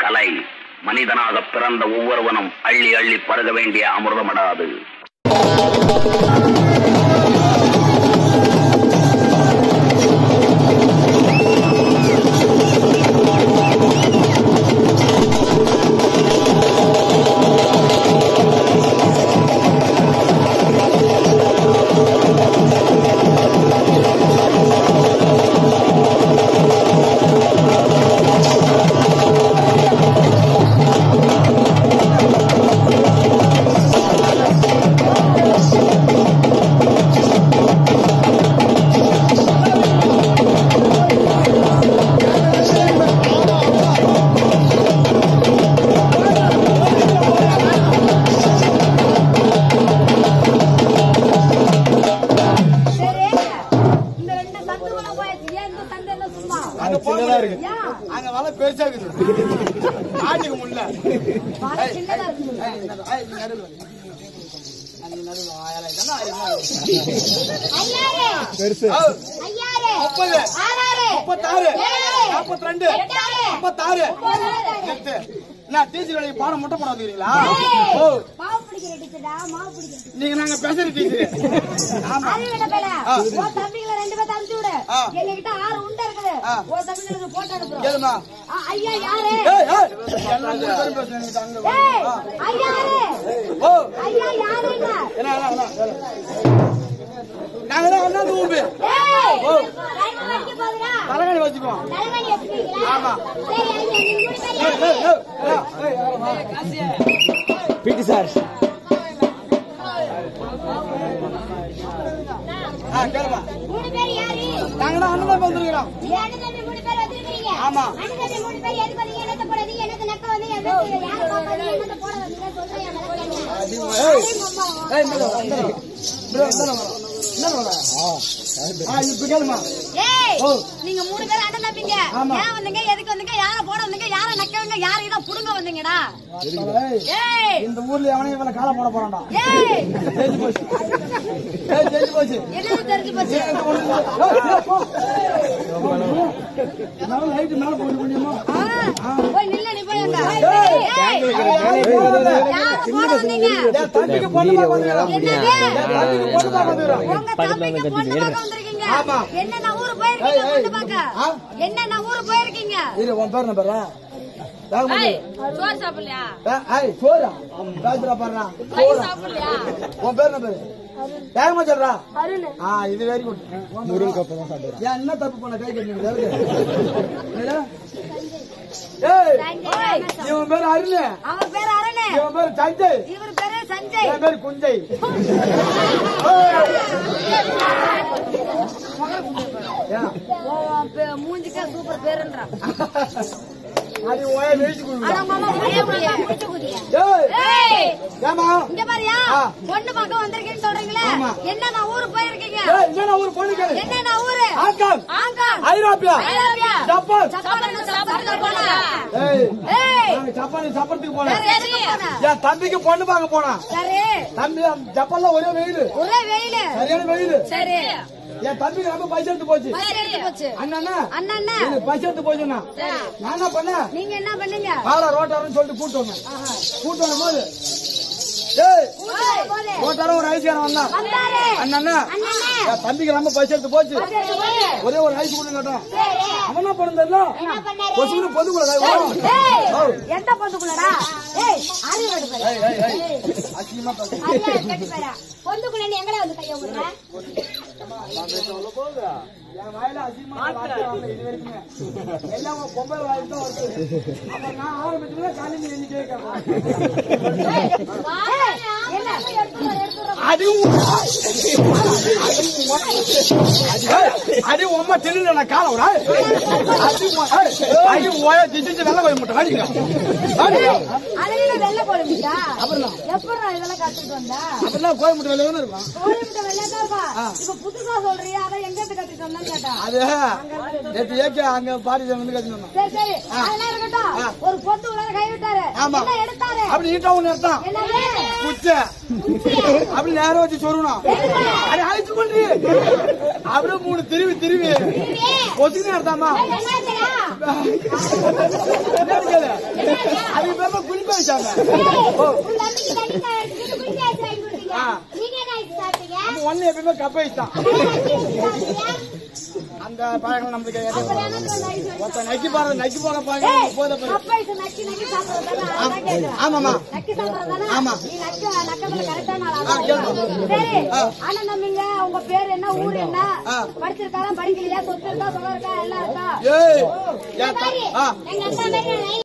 கலை மனிதனாக பிறந்த ஒவ்வொருவனும் அள்ளி அள்ளி பருக வேண்டிய அமிர்தமடாது சரி இந்த ரெண்டு சந்துக்குள்ள போயாச்சு ஏன் இந்த சந்து என்ன சும்மா அங்க சின்னதா இருக்கு ஏன் அங்க வலை பெருசா இருக்குது ஆட்டிக்க முடியல மழை சின்னதா இருக்கு ஏய், நடு- ஏய், நீ நடுவுல வா. நீ நடுவுல வா. ஆயிரம் இதெல்லாம் ஆயிரம் ஐயாறு ஆ, ஐயாறு முப்பது ஆறாறு முப்பத்தாறு ஏழு நாற்பத்தி ரெண்டு எட்டாறு ஐம்பத்தாறு ஒன்பதாறு எட்டு என்ன டீச்சர் வேலைக்கு பாடம் முட்டை போட வந்துக்கிறீங்களா ஏய், ஓ மாவு பிடிக்கிற டீச்சர்டா மாவு பிடிக்கிற நீங்க நாங்க பேசுற டீச்சர் ஆமா அறிவிட பேல ஆ. உன் தம்பிகளை ரெண்டு பேர்த்த அனுப்பிச்சு விடு ஆ. எங்க கிட்ட ஆறு உண்டை இருக்குது ஆ. உன் தம்பிங்களுக்கு போட்டு அனுப்புறோம் ஏதுமா ஆ, ஐயா யாரு ஏய் ஏய் எல்லாம் மூணு பேரும் பேசுறீங்க அங்க வா. ஏய் ஆ. ஐயாரு ஓ ஐயா யாருங்க என்ன என்ன, என்ன வேலை? நாங்க தான் ஒண்ணாந்து ஊம்பு ஏய் ஓ. டைம் அடிக்க போகுதுடா தலைகாணி வச்சுக்குவோம் தலைவலி வச்சுக்கிறீங்களா ஆமா. சரி ஐயா நீங்க மூணு பேர் ஏய், யாரு? ஏய், ஏய், ஏய், ஏய், பிடி சார் ஆ, கேளுமா. மூணு பேர் யாரு நாங்க தான் அண்ணன் தான் வந்திருக்கிறோம் ஏன் அண்ணன் தம்பி மூணு பேர் வந்திருக்கீங்க ஆமா. அண்ணன் தம்பி மூணு பேர் எதுக்கு வந்தீங்க என்னத்த போடுறது என்னத்த நக்க வந்து என்னத்த யாரை பார்ப்பாங்க என்னத்த போட வந்தீங்க சொல்றேன் என் விளக்கம் ஏய். அம்மா ஏய், இந்தாடா, இந்தாடா. இந்தாடா, இந்தாடா வா. இந்தாடா வா. ஆ, இப்ப கேளுமா ஏய் ஓ. நீங்க மூணு பேர் அண்ணன் தம்பிங்க ஆமா. ஏன் வந்தீங்க எதுக்கு வந்தீங்க யார போட வந்தீங்க யார நக்கவங்க யாரையும் தான் புடுங்க வந்தீங்கடா ஏய், ஏய் இந்த ஊர்ல எவனையும் இவனை காலை போட போறான்டா ஏய் தெரிஞ்சு போச்சு ஏய், தெரிஞ்சு போச்சு என்னது தெரிஞ்சு போச்சு ஏய், இந்த ஒண்ணு இல்ல. ஏய், ஏய், போ. என்னால லைட் மேல போட முடியுமா ஆ, போய் நில்லு நீ போய் அங்க ஏய். ஏய் யார போட வந்தீங்க என் தம்பிக்கு பொண்ணு பார்க்க வந்துக்கிறோம். என்னது என் தம்பிக்கு பொண்ணு பார்க்க வந்துக்கிறோம். உங்க தம்பிக்கு பொண்ணு பார்க்க வந்திருக்கீங்க ஆமா. என்னென்ன ஊரு போயிருக்கீங்க ஏய், ஏய். பொண்ணு ஆ? பார்க்க என்னென்ன ஊரு போயிருக்கீங்க இரு, உன் பேர் என்ன பேரா? ராகமணி. சோறு சாப்பிடலையா ஏ, ஏய், சோறா? ராஜ்புரா பாருடா. சோறா? சாப்பிடலையா உன் பேர் என்ன பேரு? வேகமா சொல்றா. அருண் ஆ, இது very good. ஏன், என்ன தப்பு பண்ண கை கட்டினீங்க? என்னடா? ஏய், இவன் பேரு அருண் அவன் பேர் அருண் இவன் பேரு சஞ்சய் இவர் பேரு சஞ்சய் என் பேரு குஞ்சை ஏன்? உன் பே- மூஞ்சிக்கே சூப்பர் பேருன்றான் அது ஓய வெயிச்சு கொடுங்க ஆனா உங்க அம்மா முடிய முடிய முடிச்சு குதிய ஏய் ஏய் ஏமா இங்க பாரியா ஆ. பொண்ணு பார்க்க வந்திருக்கேன்னு சொல்றீங்களே ஆமா. என்னென்ன ஊரு போயிருக்கீங்க ஏய் என்ன ஒரு பொண்ணு கேளு என்னென்ன ஊரு ஆங்காங் ஆங்காங் ஐரோப்பியா ஐரோப்பியா ஜப்பான் ஜப்பான் ஜப்பானுக்கு போனா ஏய் ஏய் நாங்க ஜப்பான் ஜப்பானுக்கு வேற போனேன் எதுக்கு போன என் தம்பிக்கு பொண்ணு பார்க்க போனா சரி தம்பி ஜப்பான்ல ஒரே வெயில் ஒரே வெயிலு சரியான வெயில் சரி என் தம்பிக்கு ரொம்ப பைசா எடுத்து போச்சு பயிர் எடுத்து போச்சு அண்ணா அண்ணா என்ன எனக்கு பைசா எடுத்து போச்சுண்ணா சரி. நான் என்ன பண்ணேன் நீங்க என்ன பண்ணீங்க பாலா ரோட்டாரன்னு சொல்லிட்டு கூட்டு வந்தேன் கூட்டு வரும் போது ஏய் ஊருக்கு போகுது. ரோட்டாரம் ஒரு ஐஸ்காரன் வந்தான் வந்தாரு அண்ணா அண்ணா என் தம்பிக்கு ரொம்ப பைசா எடுத்து போச்சு சரி, போய். ஒரே ஒரு ஐஸ் கொடுங்க கேட்டோம் சரி. அவன் என்ன பண்ணல என்ன பண்ணாரு? கொசுன்னு பொதுக்குள்ள ஏய், எந்த பொந்துக்குள்ளடா ஏய் அறிவோடு பாரு ஏய், ஏய், ஏய். அசிங்கமா பேசு. அறிவோடு கட்டி பாரு பொந்துக்குள்ள நீ எங்கடா வந்து கைய விடுற என் வாயில அசிங்கமா வார்த்தை வரல இது வரைக்குமே. எல்லாம் உன் பொம்பளை வாயில தான் வருது. அப்ப நான் ஆரம்பிச்சதுல காலையில எண்ணிக்கை கேட்கறேன். என்ன அது உன் அது உம்மா தெரியல நான் கால விடா அது உன்- ஏய், அது ஓய திச்சு வெள்ள போய் முட்டை வாடிங்க வாடிங்க அழகில வெள்ள போடுவீங்களா எப்படா இதெல்லாம் கத்துட்டு வந்தா அப்பெல்லாம் கோயில் முட்டை வெளியே இருக்கும் கோழிமுட்டை வெள்ளையா இருப்பா இப்ப புதுசா சொல்றியா அதான் எங்க இருந்து கத்துட்டு வந்தான்னு கேட்டா அது நேற்று ஏக்கே அங்க பாடி வந்து கட்டினோம் சரி சரி அதெல்லாம் இருக்கட்டும் ஒரு பொந்து உள்ள கை விட்டாரு ஆமா. என்ன எடுத்தாரு அப்படி நீட்டா ஒண்ணு எடுத்தான் என்னது குச்ச அப்படி நேரம் வச்சு சொருணும் அது அழைச்சு கொண்டு அப்படியே மூணு திருவி திருவி கொசுக்கு எடுத்தாமா என்னாச்சுடா? என்னன்னு கேளு என்ன சாமி ஏய், ஓ உங்க தம்பிக்கு தண்ணி காய எடுத்துக்கிட்டு குடிக்க ஐஸ் வாங்கி கொடுத்தீங்க. ஆ. நீங்க என்ன ஐஸ் சாப்பிட்டீங்க? ஒண்ணு எப்பயுமே கப் ஐஸ் தான் அப்புறம் என்ன ஐஸ் சாப்பிட்டீங்க? அந்த பழக்கம் நம்மளுக்கு அப்புறம் என்ன சொல்ல ஐஸ் வாங்கி ஒருத்தன் நக்கி போறது நக்கி போற ஏய், பழக்கம் போத போய் கப் ஐஸ் நக்கி நக்கி சாப்பிடுறது தானே? அதான் கேக்குறேன். ஆமாமா நக்கி சாப்பிடுறது தானே? ஆமா. நீ நக்க- நக்கத்துல correct-ஆன ஆளா? ஆ, கேளு. சரி, ஆ. அண்ணன் தம்பிங்க, உங்க பேர் என்ன ஊர் என்ன ஆ. படிச்சிருக்காரா படிக்கலையா சொத்து இருக்கா சொலம் இருக்கா எல்லாம் இருக்கா ஏய் இந்த ஏன் மாதிரி, த- ஆ எங்க அக்கா மாதிரி நான்